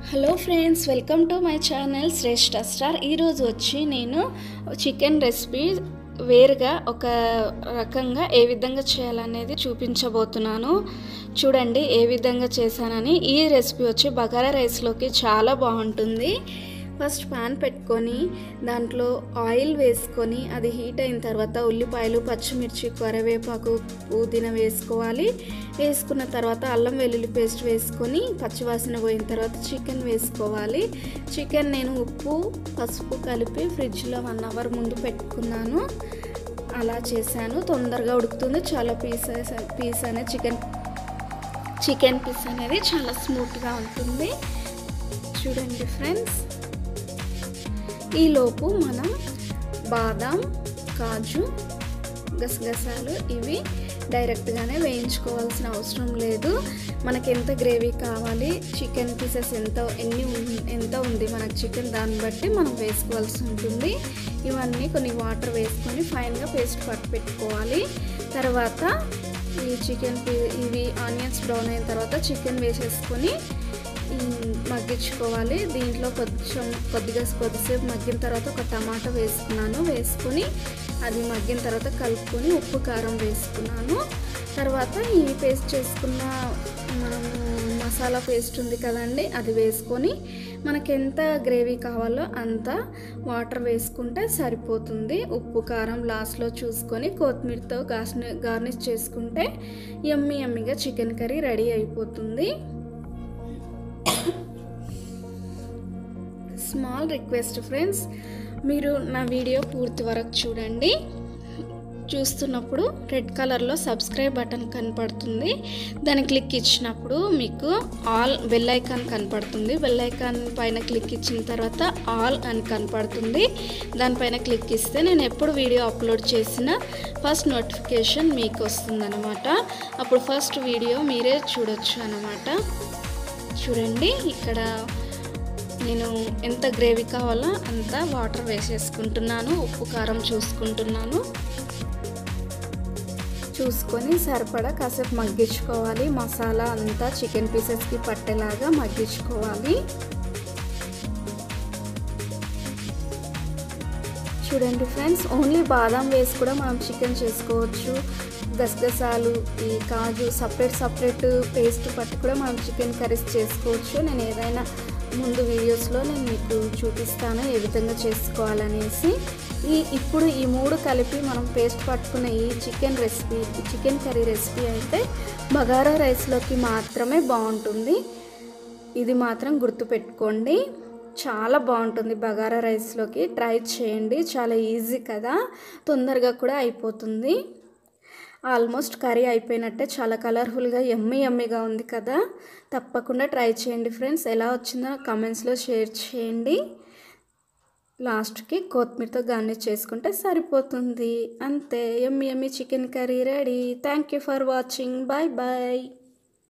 hello friends welcome to my channel Shreshta star ఈరోజు వచ్చి నేను చికెన్ రెసిపీ వేరుగా ఒక రకంగా ఏ విధంగా చేయాలనేది చూపించబోతున్నాను చూడండి ఏ విధంగా చేశానని ఈ రెసిపీ వచ్చి బగారా రైస్లోకి చాలా బాగుంటుంది ఫస్ట్ పాన్ పెట్టుకొని దాంట్లో ఆయిల్ వేసుకొని అది హీట్ అయిన తర్వాత ఉల్లిపాయలు పచ్చిమిర్చి కరివేపాకు పుదీనా వేసుకోవాలి వేసుకున్న తర్వాత అల్లం వెల్లుల్లి పేస్ట్ వేసుకొని పచ్చివాసన పోయిన తర్వాత చికెన్ వేసుకోవాలి చికెన్ నేను ఉప్పు పసుపు కలిపి ఫ్రిడ్జ్లో వన్ అవర్ ముందు పెట్టుకున్నాను అలా చేశాను తొందరగా ఉడుకుతుంది చాలా పీసెస్ పీస్ అనేది చికెన్ చికెన్ పీస్ అనేది చాలా స్మూత్గా ఉంటుంది చూడండి ఫ్రెండ్స్ ఈలోపు మనం బాదం కాజు గసగసాలు ఇవి డైరెక్ట్గానే వేయించుకోవాల్సిన అవసరం లేదు మనకి ఎంత గ్రేవీ కావాలి చికెన్ పీసెస్ ఎంత ఎన్ని ఉన్- ఎంత ఉంది మనకు చికెన్ దాన్ని బట్టి మనం వేసుకోవాల్సి ఉంటుంది ఇవన్నీ కొన్ని వాటర్ వేసుకొని ఫైన్గా పేస్ట్ పట్టు పెట్టుకోవాలి తర్వాత ఈ చికెన్ పీ- ఇవి ఆనియన్స్ బ్రౌన్ అయిన తర్వాత చికెన్ వేసేసుకొని మ్, మగ్గించుకోవాలి దీంట్లో కొంచెం కొద్దిగా కొద్దిసేపు మగ్గిన తర్వాత ఒక టమాటా వేసుకున్నాను వేసుకొని అది మగ్గిన తర్వాత కలుపుకొని ఉప్పు కారం వేసుకున్నాను తర్వాత ఈ పేస్ట్ చేసుకున్న మనము మసాలా పేస్ట్ ఉంది కదండి అది వేసుకొని మనకి ఎంత గ్రేవీ కావాలో అంత వాటర్ వేసుకుంటే సరిపోతుంది ఉప్పు కారం లాస్ట్లో చూసుకొని కొత్తిమీరతో గార్ని గార్నిష్ చేసుకుంటే ఎమ్మి ఎమ్మిగా చికెన్ కర్రీ రెడీ అయిపోతుంది స్మాల్ రిక్వెస్ట్ ఫ్రెండ్స్ మీరు నా వీడియో పూర్తి వరకు చూడండి చూస్తున్నప్పుడు రెడ్ కలర్లో సబ్స్క్రైబ్ బటన్ కనపడుతుంది దాన్ని క్లిక్ ఇచ్చినప్పుడు మీకు ఆల్ బెల్ ఐకాన్ కనపడుతుంది బెల్ ఐకాన్ పైన క్లిక్ ఇచ్చిన తర్వాత ఆల్ అని కనపడుతుంది దానిపైన క్లిక్ ఇస్తే నేను ఎప్పుడు వీడియో అప్లోడ్ చేసిన ఫస్ట్ నోటిఫికేషన్ మీకు వస్తుందన్నమాట అప్పుడు ఫస్ట్ వీడియో మీరే చూడొచ్చు అనమాట చూడండి ఇక్కడ నేను ఎంత గ్రేవీ కావాలో అంత వాటర్ వేసేసుకుంటున్నాను ఉప్పు కారం చూసుకుంటున్నాను చూసుకొని సరిపడా కాసేపు మగ్గించుకోవాలి మసాలా అంతా చికెన్ పీసెస్కి పట్టేలాగా మగ్గించుకోవాలి చూడండి ఫ్రెండ్స్ ఓన్లీ బాదం వేసి కూడా మనం చికెన్ చేసుకోవచ్చు గసగసాలు ఈ కాజు సపరేట్ సపరేట్ పేస్ట్ పట్టి కూడా మనం చికెన్ కర్రీస్ చేసుకోవచ్చు నేను ఏదైనా ముందు వీడియోస్లో నేను మీకు చూపిస్తాను ఏ విధంగా చేసుకోవాలనేసి ఈ ఇప్పుడు ఈ మూడు కలిపి మనం పేస్ట్ పట్టుకున్న ఈ chicken recipe chicken curry recipe అయితే బగారా రైస్లోకి మాత్రమే బాగుంటుంది ఇది మాత్రం గుర్తుపెట్టుకోండి చాలా బాగుంటుంది బగారా రైస్లోకి ట్రై చేయండి చాలా ఈజీ కదా తొందరగా కూడా అయిపోతుంది ఆల్మోస్ట్ కర్రీ అయిపోయినట్టే చాలా కలర్ఫుల్గా ఎమ్మి ఎమ్మిగా ఉంది కదా తప్పకుండా ట్రై చేయండి ఫ్రెండ్స్ ఎలా వచ్చిందో కమెంట్స్లో షేర్ చేయండి లాస్ట్కి కొత్తిమీరతో గార్నిష్ చేసుకుంటే సరిపోతుంది అంతే yummy yummy chicken curry ready thank you for watching bye bye